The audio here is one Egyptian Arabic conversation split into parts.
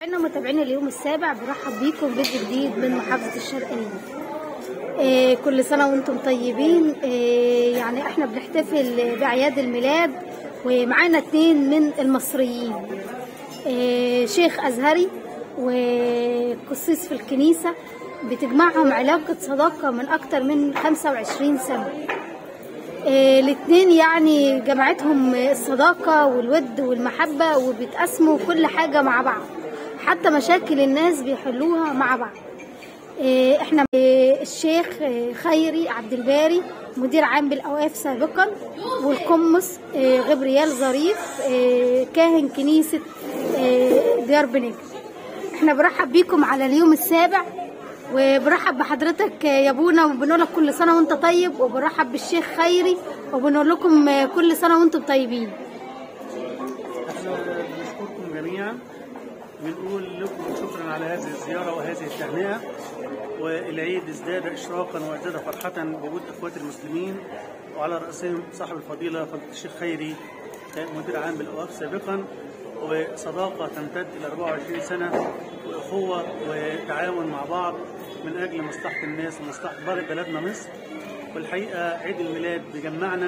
احنا متابعين اليوم السابع برحب بيكم فيديو جديد من محافظة الشرقية إيه كل سنة وانتم طيبين إيه يعني احنا بنحتفل بأعياد الميلاد ومعانا اتنين من المصريين إيه شيخ أزهري وقسيس في الكنيسة بتجمعهم علاقة صداقة من أكتر من 25 سنة إيه الاتنين يعني جمعتهم الصداقة والود والمحبة وبيتقسموا كل حاجة مع بعض حتى مشاكل الناس بيحلوها مع بعض إيه احنا إيه الشيخ إيه خيري عبد الباري مدير عام بالاوقاف سابقا والقمص غبريال ظريف كاهن كنيسه ديار بنجم احنا برحب بيكم على اليوم السابع وبرحب بحضرتك يا ابونا وبنقول لك كل سنه وانت طيب وبرحب بالشيخ خيري وبنقول لكم كل سنه وانتم طيبين احنا بنشكركم جميعا بنقول لكم شكرا على هذه الزيارة وهذه التهنئة والعيد ازداد إشراقا وازداد فرحة بوجود إخوات المسلمين وعلى رأسهم صاحب الفضيلة فضيلة الشيخ خيري مدير عام بالأوقاف سابقا وصداقة تمتد إلى 24 سنة وأخوة وتعاون مع بعض من أجل مصلحة الناس ومصلحة بلدنا مصر والحقيقة عيد الميلاد بيجمعنا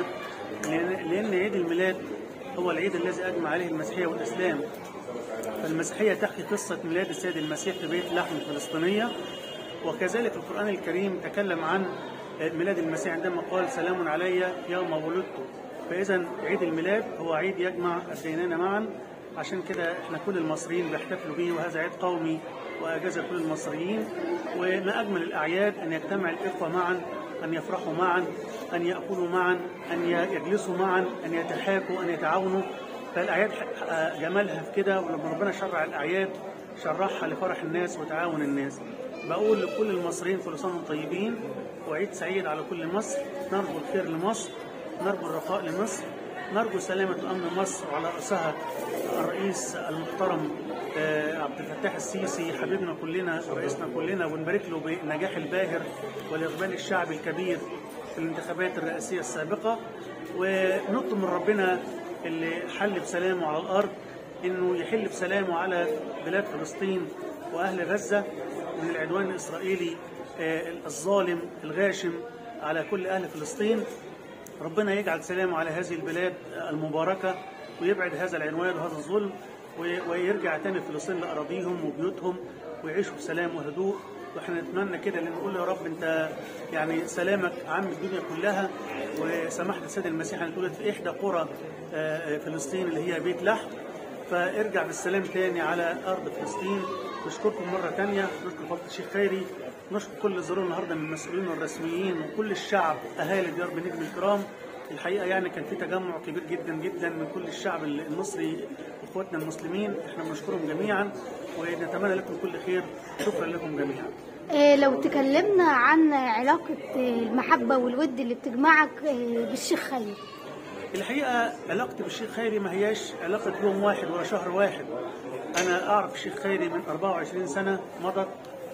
لأن عيد الميلاد هو العيد الذي أجمع عليه المسيحية والإسلام فالمسيحية تحكي قصة ميلاد السيد المسيح في بيت لحم الفلسطينية وكذلك القرآن الكريم تكلم عن ميلاد المسيح عندما قال سلام علي يوم ولدت فإذا عيد الميلاد هو عيد يجمع الدينين معا عشان كده احنا كل المصريين بيحتفلوا به وهذا عيد قومي وأجازة كل المصريين وما أجمل الأعياد أن يجتمع الإخوة معا أن يفرحوا معا أن يأكلوا معا أن يجلسوا معا أن يتحاكوا أن يتعاونوا فالأعياد جمالها في كده ولما ربنا شرع الأعياد شرعها لفرح الناس وتعاون الناس بقول لكل المصريين كل سنة طيبين وعيد سعيد على كل مصر نرجو الخير لمصر نرجو الرخاء لمصر نرجو سلامة وأمن مصر وعلى رأسها الرئيس المحترم عبد الفتاح السيسي حبيبنا كلنا رئيسنا كلنا ونبارك له بالنجاح الباهر والإقبال الشعبي الكبير في الانتخابات الرئاسية السابقة ونطلب من ربنا اللي حل بسلامه على الأرض إنه يحل بسلامه على بلاد فلسطين وأهل غزة من العدوان الإسرائيلي الظالم الغاشم على كل أهل فلسطين ربنا يجعل سلامه على هذه البلاد المباركة ويبعد هذا العنوان وهذا الظلم ويرجع تاني فلسطين لأراضيهم وبيوتهم ويعيشوا بسلام وهدوء واحنا نتمنى كده اللي نقول يا رب انت يعني سلامك عام الدنيا كلها وسمحت السيد المسيح ان تولد في احدى قرى فلسطين اللي هي بيت لحم فارجع بالسلام تاني على ارض فلسطين نشكركم مره تانية نشكر فضيله الشيخ خيري نشكر كل زوار النهارده من المسؤولين والرسميين وكل الشعب اهالي ديار بنجم الكرام الحقيقه يعني كان في تجمع كبير جدا جدا من كل الشعب المصري اخواتنا المسلمين احنا بنشكرهم جميعا ونتمنى لكم كل خير شكرا لكم جميعا إيه لو تكلمنا عن علاقة المحبة والود اللي بتجمعك بالشيخ خيري الحقيقة علاقتي بالشيخ خيري ما هياش علاقة يوم واحد ولا شهر واحد أنا أعرف الشيخ خيري من 24 سنة مضت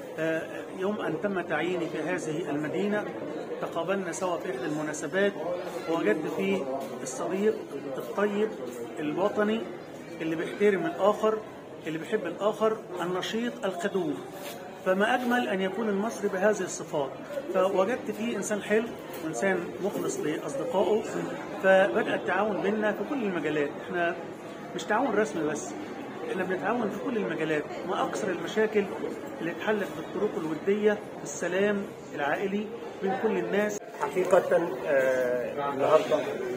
يوم أن تم تعييني في هذه المدينة تقابلنا سوا في إحدى المناسبات ووجدت فيه الصديق الطيب الوطني اللي بيحترم الآخر اللي بيحب الآخر النشيط القدوم فما أجمل أن يكون المصري بهذه الصفات فوجدت فيه إنسان حلو وإنسان مخلص لأصدقائه فبدأ التعاون بيننا في كل المجالات إحنا مش تعاون رسمي بس احنا بنتعاون في كل المجالات ما اكثر المشاكل اللي اتحلت بالطرق الوديه بالسلام العائلي بين كل الناس حقيقة آه النهارده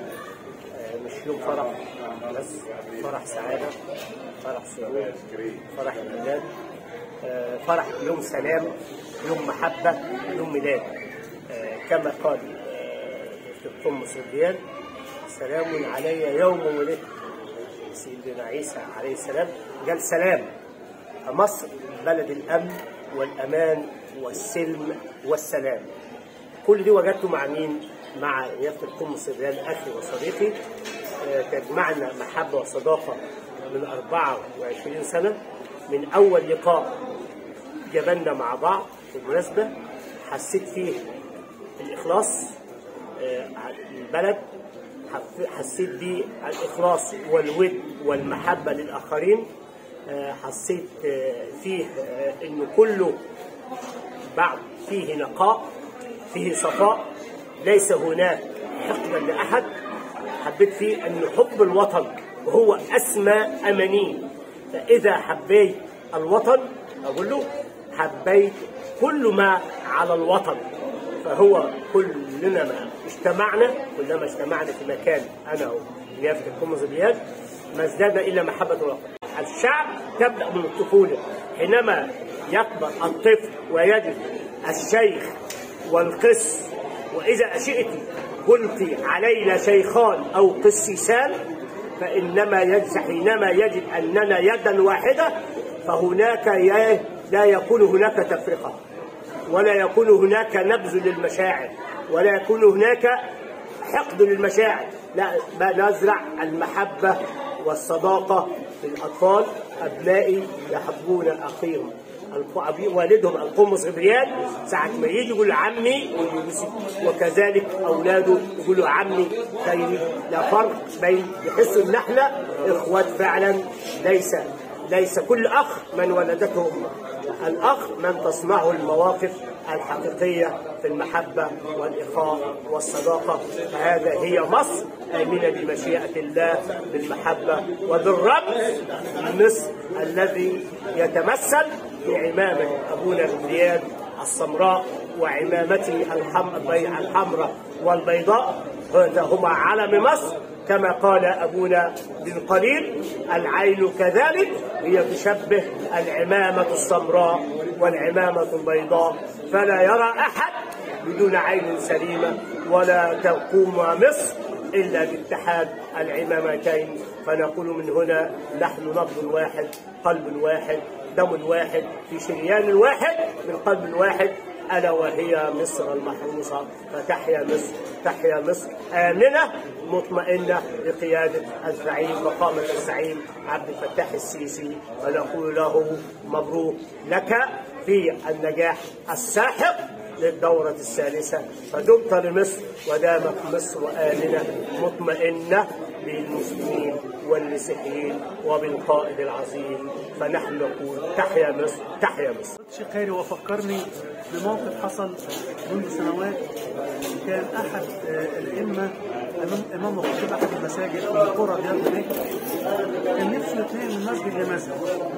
آه مش يوم فرح بس فرح سعادة فرح سرور فرح ميلاد آه فرح يوم سلام يوم محبة يوم ميلاد كما قال في القمص الديان سلام علي يوم ولدت سيدنا عيسى عليه السلام قال سلام مصر بلد الامن والامان والسلم والسلام كل دي وجدته مع مين؟ مع نيافه القمص الريال اخي وصديقي تجمعنا محبه وصداقه من 24 سنه من اول لقاء جبلنا مع بعض بالمناسبه حسيت فيه الاخلاص البلد حسيت بيه الإخلاص والود والمحبة للآخرين آه، حسيت آه، فيه آه، انه كله بعد فيه نقاء فيه صفاء ليس هناك حقدا لاحد حبيت فيه ان حب الوطن هو اسمى اماني فاذا حبيت الوطن اقول له حبيت كل ما على الوطن فهو كلنا ما اجتمعنا كلما اجتمعنا في مكان انا ونيافه القمص بياد ما ازداد الا محبه الوطن الشعب تبدا من الطفوله حينما يكبر الطفل ويجد الشيخ والقس واذا شئت قلت علينا شيخان او قسيسان فانما يجد حينما يجد اننا يدا واحده فهناك ي- لا يكون هناك تفرقه ولا يكون هناك نبذ للمشاعر ولا يكون هناك حقد للمشاعر لا بل نزرع المحبة والصداقة في الأطفال أبنائي يحبون أخيهم الق- أبي- والدهم القمص غبريال ساعة ما يجي يقول عمي وكذلك أولاده يقولوا عمي خيري لا فرق بين يحسوا إن احنا إخوات فعلا ليس ليس كل أخ من ولدته أمه الأخ من تصنعه المواقف الحقيقية في المحبة والإخاء والصداقة فهذا هي مصر آمنة بمشيئة الله بالمحبة وبالرب مصر الذي يتمثل بعمامة أبونا الزياد السمراء وعمامته الحم... الحمراء والبيضاء هذا هما علم مصر كما قال أبونا بن قليل العين كذلك هي تشبه العمامة السمراء والعمامة البيضاء فلا يرى أحد بدون عين سليمة ولا تقوم مصر إلا باتحاد العمامتين فنقول من هنا نحن نبض واحد قلب واحد دم واحد في شريان واحد من قلب واحد ألا وهي مصر المحروسة فتحيا مصر تحيا مصر آمنة مطمئنة بقيادة الزعيم وقامة الزعيم عبد الفتاح السيسي ونقول له مبروك لك في النجاح الساحق للدورة الثالثة فدمت لمصر ودامت مصر آمنة مطمئنة بالمسلمين والمسيحيين وبالقائد العظيم فنحن نقول تحيا مصر تحيا مصر الشيخ خيري وفكرني بموقف حصل منذ سنوات كان احد آه، الائمه امام امام وخطيب احد المساجد في قرى ديار بنك كان نفسه يتنقل من مسجد لمسجد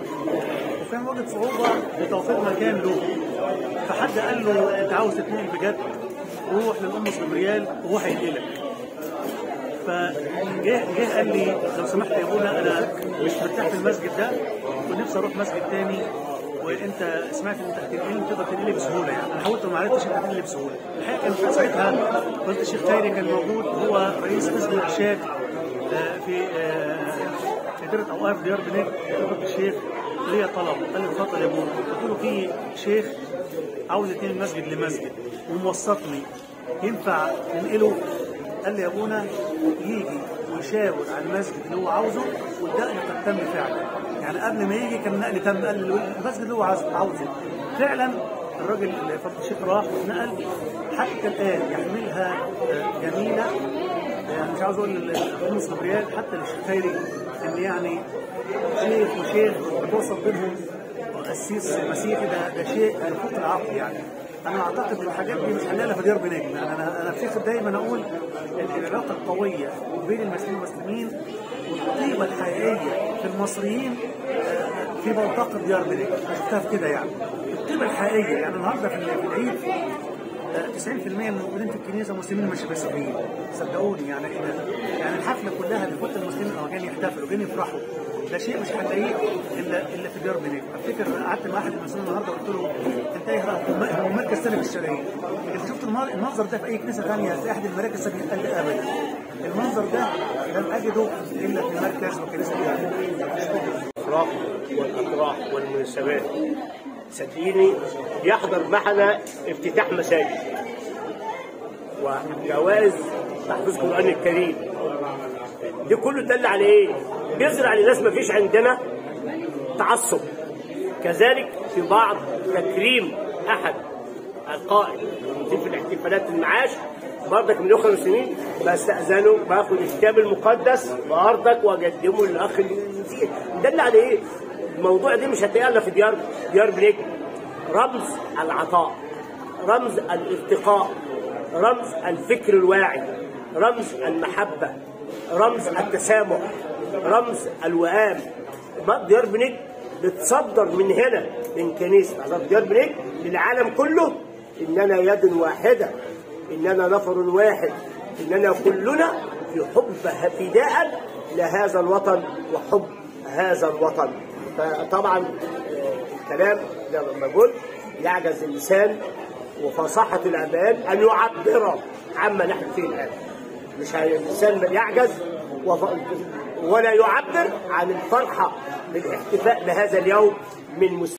وكان وجد صعوبه لتوفير مكان له فحد قال له انت عاوز تتنقل بجد روح للام جبريال وهو هينقلك فجه جه قال لي لو سمحت يا ابونا انا مش مرتاح في المسجد ده ونفسي اروح مسجد تاني وانت سمعت ان انت هتنقلني تقدر تنقلي بسهوله يعني انا حاولت وما عرفتش انت تنقلي بسهوله الحقيقه كان ساعتها قلت الشيخ خيري كان موجود هو رئيس قسم الارشاد آه، في آه، اداره اوقاف ديار بنك اداره الشيخ ليا طلب قال لي اتفضل يا ابونا قلت له في شيخ عاوز يتنقل من مسجد لمسجد وموسطني ينفع ننقله قال لي يا ابونا يجي ويشاور على المسجد اللي هو عاوزه والنقل قد تم فعلا يعني قبل ما يجي كان النقل تم قال له المسجد اللي هو عاوز- عاوزه فعلا الراجل اللي فضل الشيخ راح ونقل حتى الان يحملها آه، جميله يعني مش عاوز اقول الخمس غبريال حتى للشيخ خيري ان يعني شيخ وشيخ بتوصل بينهم قسيس مسيحي ده ده شيء يفوق العقل يعني انا اعتقد ان الحاجات دي مش هنلاقيها في ديار بنجم يعني انا انا افتكر دايما اقول ان العلاقه القويه بين المسيحيين والمسلمين والقيمه الحقيقيه في المصريين آه، في منطقه ديار بنجم أنا شفتها في كده يعني القيمه الحقيقيه يعني النهارده في في العيد آه، 90% من الموجودين في الكنيسه مسلمين مش مسيحيين صدقوني يعني إحنا- يعني الحفله كلها اللي كنت المسلمين اه جايين يحتفلوا جايين يفرحوا ده شيء مش هنلاقيه الا الا في ديار بنيك افتكر قعدت مع احد المسلمين النهارده قلت له انت ايه رايك هو مركز سنه في الشرقيه اذا شفت المنظر المنظر ده في اي كنيسه ثانيه في احد المراكز السنيه قال لي ابدا المنظر ده لم اجده الا في مركز وكنيسه ديار بنيك الافراح والافراح والمناسبات صدقيني يحضر معنا افتتاح مساجد وجوائز تحفيظ القران الكريم دي كله دل على ايه؟ بيزرع للناس ما فيش عندنا تعصب كذلك في بعض تكريم احد القائد في الاحتفالات المعاش برضك من الاخوه المسلمين بستاذنه باخد الكتاب المقدس بارضك واقدمه للاخ المسيحي دل على ايه؟ الموضوع دي مش هتلاقيها الا في ديار ديار بليك رمز العطاء رمز الارتقاء رمز الفكر الواعي رمز المحبة رمز التسامح رمز الوئام ديار بنيك بتصدر من هنا من كنيسة عذاب ديار بنيك للعالم كله إننا يد واحدة إننا نفر واحد إننا كلنا في حب فداء لهذا الوطن وحب هذا الوطن فطبعا آه، الكلام زي ما قلت يعجز اللسان وفصاحة الأبان أن يعبر عما نحن فيه الآن مش هي- الإنسان يعجز وف... ولا يعبر عن الفرحة بالاحتفاء بهذا اليوم من مس...